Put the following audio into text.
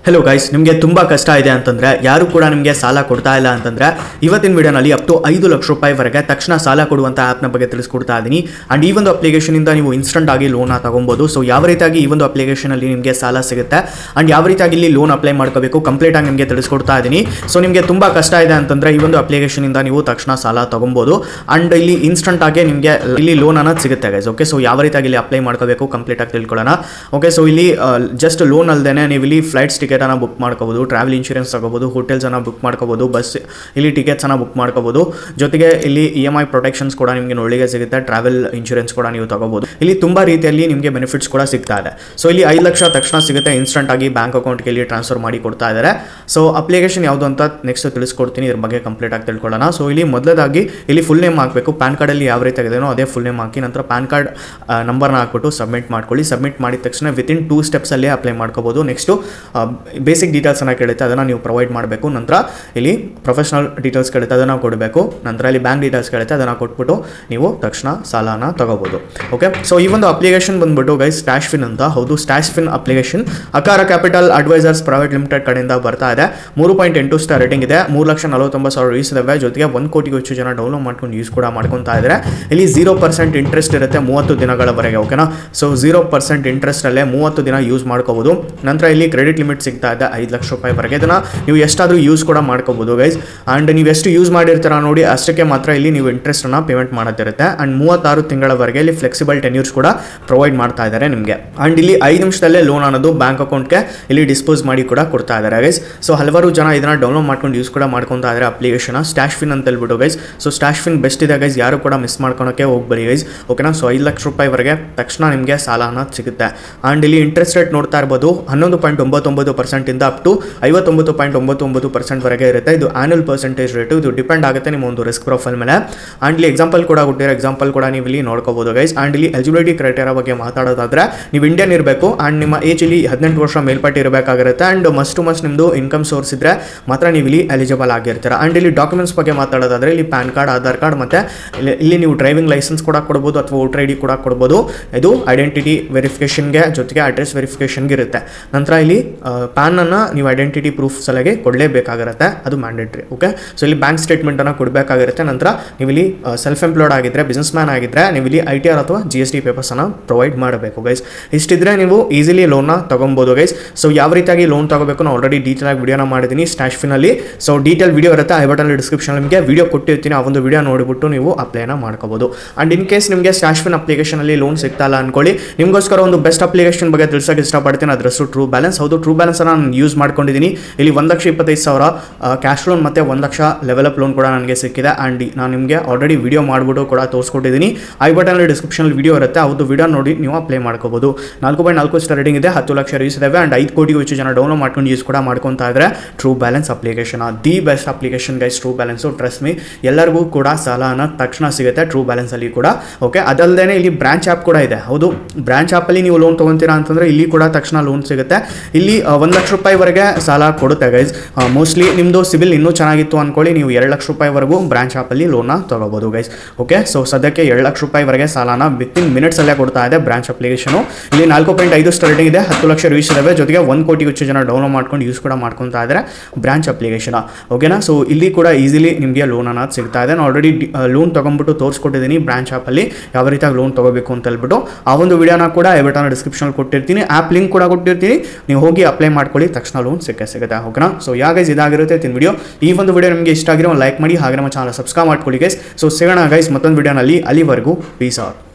hello guys ನಿಮಗೆ ತುಂಬ ಕಷ್ಟ ಇದೆ ಅಂತಂದರೆ ಯಾರು ಕೂಡ ನಿಮಗೆ ಸಾಲ ಕೊಡ್ತಾ ಇಲ್ಲ ಅಂತಂದರೆ ಇವತ್ತಿನ ವಿಡಿಯೋನಲ್ಲಿ ಅಪ್ ಟು ಐದು ಲಕ್ಷ ರೂಪಾಯಿವರೆಗೆ ತಕ್ಷಣ ಸಾಲ ಕೊಡುವಂಥ ಆ್ಯಪ್ನ ಬಗ್ಗೆ ತಿಳಿಸ್ಕೊಡ್ತಾ ಇದ್ದೀನಿ ಆ್ಯಂಡ್ ಈ ಒಂದು ಅಪ್ಲಿಕೇಶನಿಂದ ನೀವು ಇನ್ಸ್ಟಂಟ್ ಆಗಿ ಲೋನ ತಗೊಬೋದು ಸೊ ಯಾವ ರೀತಿಯಾಗಿ ಈ ಒಂದು ಅಪ್ಲಿಕೇಶನಲ್ಲಿ ನಿಮಗೆ ಸಾಲ ಸಿಗುತ್ತೆ ಆ್ಯಂಡ್ ಯಾವ ರೀತಿಯಾಗಿ ಇಲ್ಲಿ ಲೋನ್ ಅಪ್ಲೈ ಮಾಡ್ಕೋಬೇಕು ಕಂಪ್ಲೀಟ್ ಆಗಿ ನಿಮಗೆ ತಿಳಿಸ್ಕೊಡ್ತಾ ಇದ್ದೀನಿ ಸೊ ನಿಮಗೆ ತುಂಬ ಕಷ್ಟ ಇದೆ ಅಂತಂದರೆ ಈ ಒಂದು ಅಪ್ಲಿಕೇಶನಿಂದ ನೀವು ತಕ್ಷಣ ಸಾಲ ತಗೊಬೋದು ಆ್ಯಂಡ್ ಇಲ್ಲಿ ಇನ್ಸ್ಟಂಟ್ ಆಗಿ ನಿಮಗೆ ಇಲ್ಲಿ ಲೋನ್ ಅನ್ನೋದು ಸಿಗುತ್ತೆ ಗೈಸ್ ಓಕೆ ಸೊ ಯಾವ ರೀತಿಯಾಗಿ ಇಲ್ಲಿ ಅಪ್ಲೈ ಮಾಡ್ಕೋಬೇಕು ಕಂಪ್ಲೀಟ್ ಆಗಿ ತಿಳ್ಕೊಳ್ಳೋಣ ಓಕೆ ಸೊ ಇಲ್ಲಿ ಜಸ್ಟ್ ಲೋನ್ ಅಲ್ಲದೆ ನೀವು ಇಲ್ಲಿ ಫ್ಲೈಟ್ಸ್ ಟಿಕೆಟನ್ನು ಬುಕ್ ಮಾಡ್ಕೋಬೋದು ಟ್ರಾವೆಲ್ ಇನ್ಶೂರೆನ್ಸ್ ತಗೋಬೋದು ಹೋಟೆಲ್ಸನ್ನು ಬುಕ್ ಮಾಡ್ಕೋಬೋದು ಬಸ್ ಇಲ್ಲಿ ಟಿಕೆಟ್ಸನ್ನು ಬುಕ್ ಮಾಡ್ಕೋಬೋದು ಜೊತೆಗೆ ಇಲ್ಲಿ ಇ ಎಮ್ ಐ ಪ್ರೊಟೆಕ್ಷನ್ಸ್ ಕೂಡ ನಿಮಗೆ ಒಳ್ಳೆಗೆ ಸಿಗುತ್ತೆ ಟ್ರಾವೆಲ್ ಇನ್ಶೂರೆನ್ಸ್ ಕೂಡ ನೀವು ತಗೋಬೋದು ಇಲ್ಲಿ ತುಂಬ ರೀತಿಯಲ್ಲಿ ನಿಮಗೆ ಬೆನಿಫಿಟ್ಸ್ ಕೂಡ ಸಿಗ್ತಾ ಇದೆ ಸೊ ಇಲ್ಲಿ ಐದು ಲಕ್ಷ ತಕ್ಷಣ ಸಿಗುತ್ತೆ ಇನ್ಸ್ಟಂಟ್ ಆಗಿ ಬ್ಯಾಂಕ್ ಅಕೌಂಟ್ಗೆ ಇಲ್ಲಿ ಟ್ರಾನ್ಸ್ಫರ್ ಮಾಡಿ ಕೊಡ್ತಾ ಇದ್ದಾರೆ ಸೊ ಅಪ್ಲಿಕೇಶನ್ ಯಾವುದು ಅಂತ ನೆಕ್ಸ್ಟ್ ತಿಳಿಸ್ಕೊಡ್ತೀನಿ ಇದ್ರ ಬಗ್ಗೆ ಕಂಪ್ಲೀಟ್ ಆಗಿ ತಿಳ್ಕೊಳ್ಳೋಣ ಸೊ ಇಲ್ಲಿ ಮೊದಲದಾಗಿ ಇಲ್ಲಿ ಫುಲ್ ನೇಮ್ ಹಾಕಬೇಕು ಪ್ಯಾನ್ ಕಾರ್ಡಲ್ಲಿ ಯಾವ ರೀತಿ ಆಗಿದೆಯೋ ಅದೇ ಫುಲ್ ನೇಮ್ ಹಾಕಿ ನಂತರ ಪ್ಯಾನ್ ಕಾರ್ಡ್ ನಂಬರ್ನ ಹಾಕ್ಬಿಟ್ಟು ಸಬ್ಮಿಟ್ ಮಾಡ್ಕೊಳ್ಳಿ ಸಬ್ಮಿಟ್ ಮಾಡಿದ ತಕ್ಷಣ ವಿತಿನ್ ಟೂ ಸ್ಟೆಪ್ಸಲ್ಲಿ ಅಪ್ಲೈ ಮಾಡ್ಕೋಬೋದು ನೆಕ್ಸ್ಟು ಬೇಸಿಕ್ ಡೀಟೇಲ್ಸನ್ನು ಕೇಳುತ್ತೆ ಅದನ್ನು ನೀವು ಪ್ರೊವೈಡ್ ಮಾಡಬೇಕು ನಂತರ ಇಲ್ಲಿ ಪ್ರೊಫೆಷನಲ್ ಡೀಟೇಲ್ಸ್ ಕೇಳುತ್ತೆ ಅದನ್ನು ಕೊಡಬೇಕು ನಂತರ ಇಲ್ಲಿ ಬ್ಯಾಂಕ್ ಡೀಟೇಲ್ಸ್ ಕೇಳುತ್ತೆ ಅದನ್ನು ಕೊಟ್ಬಿಟ್ಟು ನೀವು ತಕ್ಷಣ ಸಾಲನ ತಗೋಬೋದು ಓಕೆ ಸೊ ಈ ಒಂದು ಅಪ್ಲಿಕೇಶನ್ ಬಂದ್ಬಿಟ್ಟು ಗೈಸ್ ಸ್ಟ್ಯಾಶ್ ಫಿನ್ ಅಂತ ಹೌದು ಸ್ಟ್ಯಾಶ್ ಫಿನ್ ಅಪ್ಲಿಕೇಶನ್ ಅಕಾರ ಕ್ಯಾಪಿಟಲ್ ಅಡ್ವೈಸರ್ಸ್ ಪ್ರೈವೇಟ್ ಲಿಮಿಟೆಡ್ ಕಡೆಯಿಂದ ಬರ್ತಾ ಇದೆ ಮೂರು ಪಾಯಿಂಟ್ ಎಂಟು ಸ್ಟಾರ್ ರೇಟಿಂಗ್ ಇದೆ ಮೂರು ಲಕ್ಷ ನಲವತ್ತೊಂಬತ್ತು ಸಾವಿರ ಯೂಸ್ ಇದಾವೆ ಜೊತೆಗೆ ಒಂದು ಕೋಟಿಗೂ ಹೆಚ್ಚು ಜನ ಡೌನ್ಲೋಡ್ ಮಾಡ್ಕೊಂಡು ಯೂಸ್ ಕೂಡ ಮಾಡ್ಕೊತಾ ಇದ್ದಾರೆ ಇಲ್ಲಿ ಝೀರೋ ಪರ್ಸೆಂಟ್ ಇಂಟ್ರೆಸ್ಟ್ ಇರುತ್ತೆ ಮೂವತ್ತು ದಿನಗಳವರೆಗೆ ಓಕೆನಾ ಸೊ ಝೀರೋ ಪರ್ಸೆಂಟ್ ಇಂಟ್ರೆಸ್ಟಲ್ಲೇ ಮೂವತ್ತು ದಿನ ಯೂಸ್ ಮಾಡ್ಕೋಬೋದು ನಂತರ ಇಲ್ಲಿ ಕ್ರೆಡಿಟ್ ಲಿಮಿಟ್ ಸಿಗ್ತಾ ಇದೆ ಐದು ಲಕ್ಷ ರೂಪಾಯಿವರೆಗೆ ಇದನ್ನು ನೀವು ಎಷ್ಟಾದರೂ ಯೂಸ್ ಕೂಡ ಮಾಡ್ಕೋಬೋದು ಗೈಸ್ ಆ್ಯಂಡ್ ನೀವು ಎಷ್ಟು ಯೂಸ್ ಮಾಡಿರ್ತೀರ ನೋಡಿ ಅಷ್ಟಕ್ಕೆ ಮಾತ್ರ ಇಲ್ಲಿ ನೀವು ಇಂಟ್ರೆಸ್ಟನ್ನು ಪೇಮೆಂಟ್ ಮಾಡೋದಿರುತ್ತೆ ಆ್ಯಂಡ್ ಮೂವತ್ತಾರು ತಿಂಗಳವರೆಗೆ ಇಲ್ಲಿ ಫ್ಲೆಕ್ಸಿಬಲ್ ಟೆನ್ಯೂರ್ಸ್ ಕೂಡ ಪ್ರೊವೈಡ್ ಮಾಡ್ತಾ ಇದ್ದಾರೆ ನಿಮಗೆ ಆ್ಯಂಡ್ ಇಲ್ಲಿ ಐದು ನಿಮಿಷದಲ್ಲೇ ಲೋನ್ ಅನ್ನೋದು ಬ್ಯಾಂಕ್ ಅಕೌಂಟ್ಗೆ ಇಲ್ಲಿ ಡಿಸ್ಪೋಸ್ ಮಾಡಿ ಕೂಡ ಕೊಡ್ತಾ ಇದ್ದಾರೆ ಗೈಸ್ ಸೊ ಹಲವಾರು ಜನ ಇದನ್ನು ಡೌನ್ಲೋಡ್ ಮಾಡ್ಕೊಂಡು ಯೂಸ್ ಕೂಡ ಮಾಡ್ಕೊತಾ ಇದ್ದಾರೆ ಅಪ್ಲಿಕೇಶನ್ ಸ್ಟ್ಯಾಶ್ ಫಿನ್ ಅಂತ ಹೇಳ್ಬಿಟ್ಟು guys so Stashfin best ಇದೆ ಗೈಸ್ ಯಾರು ಕೂಡ ಮಿಸ್ ಮಾಡ್ಕೊಳಕ್ಕೆ ಹೋಗ್ಬೇಡಿ ಗೈಸ್ ಓಕೆನಾ ಸೊ ಐದು ಲಕ್ಷ ರೂಪಾಯಿವರೆಗೆ ತಕ್ಷಣ ನಿಮಗೆ ಸಾಲ ಅನ್ನೋದು ಸಿಗುತ್ತೆ ಆ್ಯಂಡ್ ಇಲ್ಲಿ ಇಂಟ್ರೆಸ್ಟ್ ರೇಟ್ ನೋಡ್ತಾ ಇರ್ಬೋದು ಹನ್ನೊಂದು ಪಾಯಿಂಟ್ ಒಂಬತ್ತೊಂಬತ್ತು ಪರ್ಸೆಂಟಿಂದ ಅಪ್ ಟು ಐವತ್ತೊಂಬತ್ತು ಪಾಯಿಂಟ್ ಒಂಬತ್ತು ಒಂಬತ್ತು ಪರ್ಸೆಂಟ್ವರೆಗೆ ಇರುತ್ತೆ ಇದು ಆ್ಯನುವಲ್ ಪರ್ಸೆಂಟೇಜ್ ರೇಟು ಇದು ಡಿಪೆಂಡ್ ಆಗುತ್ತೆ ನಿಮ್ಮ ಒಂದು ರಿಸ್ಕ್ ಪ್ರೊಫೈಲ್ ಮೇಲೆ ಆ್ಯಂಡ್ ಇಲ್ಲಿ ಎಕ್ಸಾಂಪಲ್ ಕೂಡ ಕೊಟ್ಟಿರೋ ಎಕ್ಸಾಂಪಲ್ ಕೂಡ ನೀವು ಇಲ್ಲಿ ನೋಡ್ಕೋಬೋದು ಗೈಸ್ ಆ್ಯಂಡ್ ಇಲ್ಲಿ ಎಲಿಜಿಬಿಲಿಟಿ ಕ್ರೈಟೇರಿಯಾ ಬಗ್ಗೆ ಮಾತಾಡೋದಾದ್ರೆ ನೀವು ಇಂಡಿಯನ್ ಇರಬೇಕು ಆ್ಯಂಡ್ ನಿಮ್ಮ ಏಜ್ ಇಲ್ಲಿ ಹದಿನೆಂಟು ವರ್ಷ ಮೇಲ್ಪಟ್ಟು ಇರಬೇಕಾಗಿರುತ್ತೆ ಆ್ಯಂಡ್ ಮಸ್ಟ್ ಟು ಮಸ್ಟ್ ನಿಮ್ಮದು ಇನ್ಕಮ್ ಸೋರ್ಸ್ ಇದ್ದರೆ ಮಾತ್ರ ನೀವು ಇಲ್ಲಿ ಎಲಿಜಿಬಲ್ ಆಗಿರ್ತೀರ ಆ್ಯಂಡ್ ಇಲ್ಲಿ ಡಾಕ್ಯುಮೆಂಟ್ಸ್ ಬಗ್ಗೆ ಮಾತಾಡೋದಾದ್ರೆ ಇಲ್ಲಿ ಪ್ಯಾನ್ ಕಾರ್ಡ್ ಆಧಾರ್ ಕಾರ್ಡ್ ಮತ್ತು ಇಲ್ಲಿ ಇಲ್ಲಿ ನೀವು ಡ್ರೈವಿಂಗ್ ಲೈಸೆನ್ಸ್ ಕೂಡ ಕೊಡ್ಬೋದು ಅಥವಾ ವೋಟರ್ ಐ ಡಿ ಕೂಡ ಕೊಡ್ಬೋದು ಇದು ಐಡೆಂಟಿಟಿ ವೆರಿಫಿಕೇಷನ್ಗೆ ಜೊತೆಗೆ ಅಡ್ರೆಸ್ ವೆರಿಫಿಕೇಷನ್ಗೆ ಇರುತ್ತೆ ನಂತರ ಇಲ್ಲಿ ಪ್ಯಾನನ್ನು ನೀವು ಐಡೆಂಟಿಟಿ ಪ್ರೂಫ್ ಸಲಗೆ ಕೊಡಲೇಬೇಕಾಗಿರುತ್ತೆ ಅದು ಮ್ಯಾಂಡೇಟ್ರಿ ಓಕೆ ಸೊ ಇಲ್ಲಿ ಬ್ಯಾಂಕ್ ಸ್ಟೇಟ್ಮೆಂಟನ್ನು ಕೊಡಬೇಕಾಗಿರುತ್ತೆ ನಂತರ ನೀವು ಇಲ್ಲಿ ಸೆಲ್ಫ್ ಎಂಪ್ಲಾಯ್ಡ್ ಆಗಿದ್ದರೆ ಬಿಸ್ನೆಸ್ ಮ್ಯಾನ್ ಆಗಿದ್ದರೆ ನೀವು ಇಲ್ಲಿ ಐ ಟಿ ಆರ್ ಅಥವಾ ಜಿ ಎಸ್ ಟಿ ಪೇಪರ್ಸನ್ನು ಪ್ರೊವೈಡ್ ಮಾಡಬೇಕು ಗೈಸ್ ಇಷ್ಟಿದ್ರೆ ನೀವು ಈಸಿಲಿ ಲೋನ್ನ ತೊಗೊಬೋದು ಗೈಸ್ ಸೊ ಯಾವ ರೀತಿಯಾಗಿ ಲೋನ್ ತಗೋಬೇಕು ನಾನು ಆಲ್ರೆಡಿ ಡೀಟೇಲ್ ಆಗಿ ವಿಡಿಯೋನ ಮಾಡಿದ್ದೀನಿ ಸ್ಟ್ಯಾಶ್ ಫಿನಲ್ಲಿ ಸೊ ಡೀಟೇಲ್ ವಿಡಿಯೋ ಇರುತ್ತೆ ಐ ಬಟನ್ ಡಿಸ್ಕ್ರಿಪ್ಷನ್ ನಿಮಗೆ ವಿಡಿಯೋ ಕೊಟ್ಟಿರ್ತೀನಿ ಆ ಒಂದು ವಿಡಿಯೋ ನೋಡಿಬಿಟ್ಟು ನೀವು ಅಪ್ಲೈನ ಮಾಡ್ಕೋಬೋದು ಆ್ಯಂಡ್ ಇನ್ ಕೇಸ್ ನಿಮಗೆ ಸ್ಟ್ಯಾಶ್ ಫಿನ್ ಅಪ್ಲಿಕೇಶನಲ್ಲಿ ಲೋನ್ ಸಿಗ್ತಾ ಇಲ್ಲ ಅನ್ಕೊಳ್ಳಿ ನಿಮಗೋಸ್ಕರ ಒಂದು ಬೆಸ್ಟ್ ಅಪ್ಲಿಕೇಶನ್ ಬಗ್ಗೆ ತಿಳಿಸೋಕೆ ಇಷ್ಟಪಡ್ತೀನಿ ಅದರಷ್ಟು ಟ್ರೂ ಬ್ಯಾಲೆನ್ಸ್ ಹೌದು ಟ್ರೂ ಬ್ಯಾಲೆನ್ಸ್ ನಾನು ಯೂಸ್ ಮಾಡ್ಕೊಂಡಿದ್ದೀನಿ ಇಲ್ಲಿ ಒಂದು ಲಕ್ಷ ಇಪ್ಪತ್ತೈದು ಸಾವಿರ ಕ್ಯಾಶ್ ಲೋನ್ ಮತ್ತು ಒಂದು ಲಕ್ಷ ಲೆವೆಲ್ ಅಪ್ ಲೋನ್ ಕೂಡ ನನಗೆ ಸಿಕ್ಕಿದೆ ಆ್ಯಂಡ್ ನಾನು ನಿಮಗೆ ಆಲ್ರೆಡಿ ವಿಡಿಯೋ ಮಾಡಿಬಿಟ್ಟು ಕೂಡ ತೋರಿಸ್ಕೊಟ್ಟಿದ್ದೀನಿ ಐ ಬಟನಲ್ಲಿ ಡಿಸ್ಕ್ರಿಪ್ಷನಲ್ಲಿ ವಿಡಿಯೋ ಇರುತ್ತೆ ಅದು ವಿಡಿಯೋ ನೋಡಿ ನೀವು ಅಪ್ಲೈ ಮಾಡ್ಕೋಬೋದು ನಾಲ್ಕು ಪಾಯಿಂಟ್ ನಾಲ್ಕು ಸ್ಟಾರ್ ರೇಟಿಂಗ್ ಇದೆ ಹತ್ತು ಲಕ್ಷ ಯೂಸ್ ಇದಾವೆ ಆ್ಯಂಡ್ ಐದು ಕೋಟಿಗೂ ಹೆಚ್ಚು ಜನ ಡೌನ್ಲೋಡ್ ಮಾಡ್ಕೊಂಡು ಯೂಸ್ ಕೂಡ ಮಾಡ್ಕೊತಾ ಇದ್ದಾರೆ true balance application the best application guys true balance trust me ಎಲ್ಲರಿಗೂ ಕೂಡ ಸಾಲನ ತಕ್ಷಣ ಸಿಗುತ್ತೆ ಟ್ರೂ ಬ್ಯಾಲೆನ್ಸಲ್ಲಿ ಕೂಡ ಓಕೆ ಅದಲ್ಲದೆ ಇಲ್ಲಿ ಬ್ರಾಂಚ್ ಆ್ಯಪ್ ಕೂಡ ಇದೆ ಹೌದು ಬ್ರಾಂಚ್ ಆ್ಯಪಲ್ಲಿ ನೀವು ಲೋನ್ ತೊಗೊತೀರಾ ಅಂತಂದರೆ ಇಲ್ಲಿ ಕೂಡ ತಕ್ಷಣ ಲೋನ್ ಸಿಗುತ್ತೆ ಇಲ್ಲಿ ಒಂದು ಲಕ್ಷ ರೂಪಾಯಿವರೆಗೆ ಸಾಲ ಕೊಡುತ್ತೆ ಗೈಸ್ ಮೋಸ್ಟ್ಲಿ ನಿಮ್ಮದು ಸಿಬಿಲ್ ಇನ್ನೂ ಚೆನ್ನಾಗಿತ್ತು ಅಂದ್ಕೊಳ್ಳಿ ನೀವು ಎರಡು ಲಕ್ಷ ರೂಪಾಯಿವರೆಗೂ ಬ್ರಾಂಚ್ ಆ್ಯಪಲ್ಲಿ ಲೋನ್ನ ತೊಗೋಬೋದು ಗೈಸ್ ಓಕೆ ಸೊ ಸದ್ಯಕ್ಕೆ ಎರಡು ಲಕ್ಷ ರೂಪಾಯಿವರೆಗೆ ಸಾಲನ ವಿತಿನ್ ಮಿನಿಟ್ಸಲ್ಲೇ ಕೊಡ್ತಾ ಇದೆ ಬ್ರಾಂಚ್ ಅಪ್ಲಿಕೇಶನು ಇಲ್ಲಿ ನಾಲ್ಕು ಪಾಯಿಂಟ್ ಐದು ಸ್ಟಾರ್ಟಿಂಗ್ ಇದೆ ಹತ್ತು ಲಕ್ಷ ಯೂಸ್ ಇದಾವೆ ಜೊತೆಗೆ ಒಂದು ಕೋಟಿಗೂ ಹೆಚ್ಚು ಜನ ಡೌನ್ಲೋಡ್ ಮಾಡ್ಕೊಂಡು ಯೂಸ್ ಕೂಡ ಮಾಡ್ಕೊತಾ ಇದ್ದಾರೆ ಬ್ರಾಂಚ್ ಅಪ್ಲಿಕೇಶನ್ ಓಕೆನಾ ಸೊ ಇಲ್ಲಿ ಕೂಡ ಈಸಿಲಿ ನಿಮಗೆ ಲೋನ್ ಅನ್ನೋದು ಸಿಗ್ತಾ ಇದೆ ನಾನು ಆಲ್ರೆಡಿ ಲೋನ್ ತೊಗೊಂಡ್ಬಿಟ್ಟು ತೋರಿಸ್ಕೊಟ್ಟಿದ್ದೀನಿ ಬ್ರಾಂಚ್ ಆ್ಯಪಲ್ಲಿ ಯಾವ ರೀತಿಯಾಗಿ ಲೋನ್ ತೊಗೋಬೇಕು ಅಂತ ಹೇಳ್ಬಿಟ್ಟು ಆ ಒಂದು ವಿಡಿಯೋನ ಕೂಡ ಐಬಟನ್ ಡಿಸ್ಕ್ರಿಪ್ಷನ್ ಕೊಟ್ಟಿರ್ತೀನಿ ಆ್ಯಪ್ ಲಿಂಕ್ ಕೂಡ ಕೊಟ್ಟಿರ್ತೀನಿ ನೀವು ಹೋಗಿ ಅಪ್ಲೈ ಮಾಡ್ಕೊಳ್ಳಿ ತಕ್ಷಣ ಲೋನ್ ಸಿಕ್ಕೇ ಸಿಗುತ್ತೆ ಓಕೆನಾ ಸೊ ಯಾಗೈಸ್ ಇದಾಗಿರುತ್ತೆ ತಿನ್ ವಿಡಿಯೋ ಈ ಒಂದು ವಿಡಿಯೋ ನಿಮಗೆ ಇಷ್ಟ ಆಗಿರೋ ಲೈಕ್ ಮಾಡಿ ಹಾಗೆ ನಮ್ಮ ಚಾನಲ್ ಸಬ್ಸ್ಕ್ರೈಬ್ ಮಾಡ್ಕೊಳ್ಳಿ ಗೈಸ್ ಸೊ ಸಿಗೋಣ ಗೈಸ್ ಮತ್ತೊಂದು ವಿಡಿಯೋನಲ್ಲಿ ಅಲ್ಲಿವರೆಗೂ ಪೀಸ್ ಆರ್